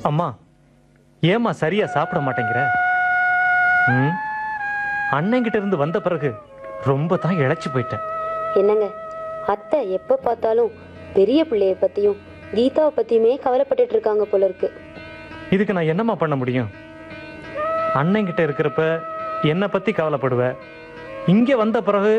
அம்மா ஏம்மா சரியா சாப்பிட மாட்டேங்கிற ம் அண்ணங்கிட்ட இருந்து வந்த பிறகு ரொம்ப தான் இழைச்சி போயிட்டேன் என்னங்க அத்தை எப்ப பார்த்தாலும் பெரிய பிள்ளைய பத்தியும் கீதாவை பத்தியுமே கவலைப்பட்டுட்டு இருக்காங்க போல இருக்கு இதுக்கு நான் என்னம்மா பண்ண முடியும் அண்ணங்கிட்ட இருக்கிறப்ப என்னை பத்தி கவலைப்படுவ இங்க வந்த பிறகு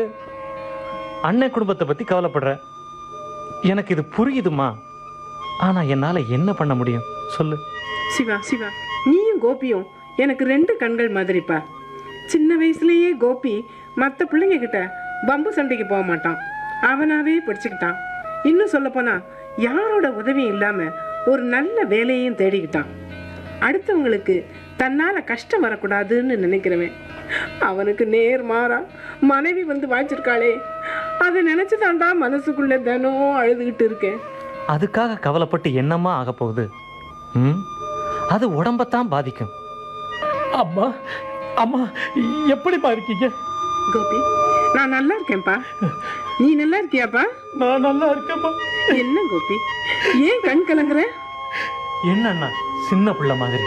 அண்ணன் குடும்பத்தை பத்தி கவலைப்படுற எனக்கு இது புரியுதுமா ஆனா என்னால என்ன பண்ண முடியும் சொல்லு சிவா சிவா நீயும் கோபியும் எனக்கு ரெண்டு கண்கள் மாதிரிப்பா சின்ன வயசுலயே கோபி மற்ற பிள்ளைங்க கிட்ட பம்பு சண்டைக்கு போக மாட்டான் அவனாவே படிச்சுக்கிட்டான் இன்னும் சொல்லப்போனா யாரோட உதவியும் இல்லாம ஒரு நல்ல வேலையையும் தேடிக்கிட்டான் அடுத்தவங்களுக்கு தன்னால கஷ்டம் வரக்கூடாதுன்னு நினைக்கிறவன் அவனுக்கு நேர் மாறா மனைவி வந்து வாய்ச்சிருக்காளே அதை நினைச்சு தாண்டா மனசுக்குள்ள தினம் அழுதுகிட்டு இருக்கேன் அதுக்காக கவலைப்பட்டு என்னம்மா ஆக போகுது ம் அது உடம்பத்தான் பாதிக்கும் அம்மா அம்மா எப்படிப்பா இருக்கீங்க கோபி நான் நல்லா இருக்கேன்ப்பா நீ நல்லா இருக்கியாப்பா நான் நல்லா இருக்கேம்மா என்ன கோபி ஏன் கண் கலங்குற என்னண்ணா சின்ன பிள்ளை மாதிரி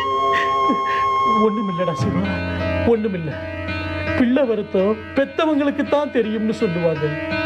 ஒண்ணுமில்லடா சிவா ஒண்ணுமில்ல பிள்ளை வருத்தம் பெத்தவங்களுக்கு தான் தெரியும்னு சொல்லுவாங்க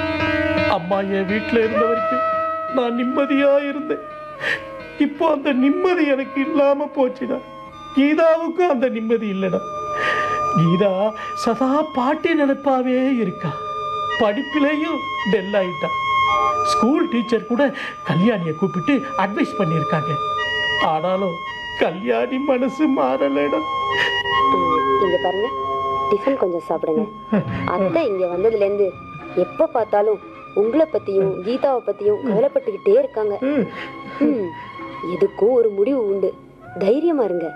அம்மா என் வீட்டுல இருந்த வரைக்கும் நான் நிம்மதியா இருந்தேன் இப்போ அந்த நிம்மதி எனக்கு இல்லாம போச்சுடா கீதாவுக்கும் அந்த நிம்மதி இல்லைடா கீதா சதா பாட்டி நினைப்பாவே இருக்கா படிப்பிலையும் டெல் ஆயிட்டா ஸ்கூல் டீச்சர் கூட கல்யாணியை கூப்பிட்டு அட்வைஸ் பண்ணியிருக்காங்க ஆனாலும் கல்யாணி மனசு மாறலடா ம், இங்க பாருங்க டிஃபன் கொஞ்சம் சாப்பிடுங்க அத்தை இங்க வந்ததுல இருந்து எப்ப பார்த்தாலும் உங்களை பத்தியும் கீதாவை பத்தியும் கவலைப்பட்டுக்கிட்டே இருக்காங்க ம், எதுக்கும் ஒரு முடிவு உண்டு தைரியமா இருங்க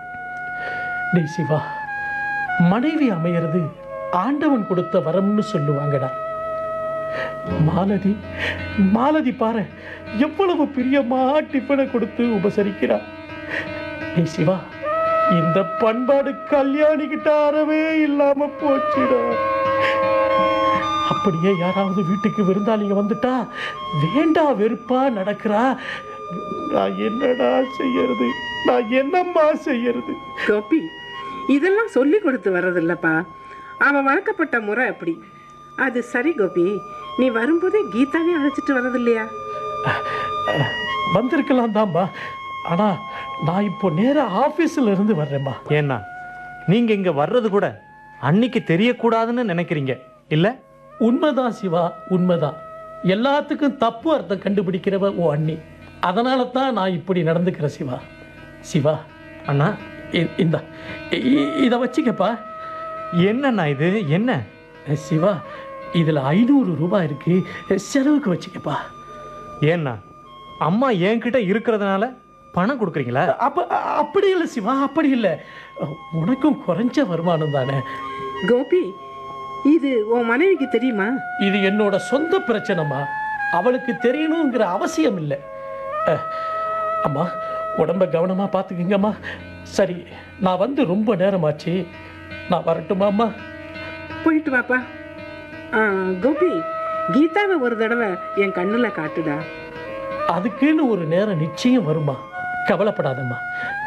டேய் சிவா மனைவி அமையிறது ஆண்டவன் கொடுத்த வரம்னு சொல்லுவாங்கடா மாலதி மாலதி பாரு எவ்வளவு பிரியமா டிஃபனை கொடுத்து உபசரிக்கிறா டேய் சிவா இந்த பண்பாடு கல்யாணி கிட்ட அறவே இல்லாம போச்சுடா அப்படியே யாராவது வீட்டுக்கு விருந்தாளிங்க வந்துட்டா வேண்டா வெறுப்பா நடக்கிறா நான் என்னடா செய்யறது நான் என்னம்மா செய்யறது கோபி இதெல்லாம் சொல்லி கொடுத்து வர்றதில்லப்பா அவன் வளர்க்கப்பட்ட முறை அப்படி அது சரி கோபி நீ வரும்போதே கீதாவே அழைச்சிட்டு வர்றது இல்லையா வந்திருக்கலாம் தான்பா ஆனா நான் இப்போ நேரா ஆபீஸ்ல இருந்து வர்றேன்பா ஏன்னா நீங்க இங்க வர்றது கூட அன்னைக்கு தெரியக்கூடாதுன்னு நினைக்கிறீங்க இல்ல உண்மைதான் சிவா உண்மைதான் எல்லாத்துக்கும் தப்பு அர்த்தம் கண்டுபிடிக்கிறவ ஓ அண்ணி அதனால தான் நான் இப்படி நடந்துக்கிறேன் சிவா சிவா அண்ணா இ- இந்த இ- இத வச்சுக்கப்பா என்னண்ணா இது என்ன சிவா இதுல ஐநூறு ரூபாய் இருக்கு செலவுக்கு வச்சுக்கப்பா ஏன்னா அம்மா என்கிட்ட இருக்கிறதுனால பணம் கொடுக்குறீங்களா அப்ப அப்படி இல்லை சிவா அப்படி இல்லை உனக்கும் குறைஞ்ச வருமானம் தானே கோபி இது உன் மனைவிக்கு தெரியுமா இது என்னோட சொந்த பிரச்சனைமா அவளுக்கு தெரியணுங்கிற அவசியம் இல்லை அஹ், அம்மா உடம்ப கவனமா பார்த்துக்குங்கம்மா சரி நான் வந்து ரொம்ப நேரமாச்சு நான் வரட்டுமா அம்மா போயிட்டு வாப்பா ஆ, கோபி கீதாவை ஒரு தடவை என் கண்ணுல காட்டுடா அதுக்குன்னு ஒரு நேரம் நிச்சயம் வருமா கவலைப்படாதம்மா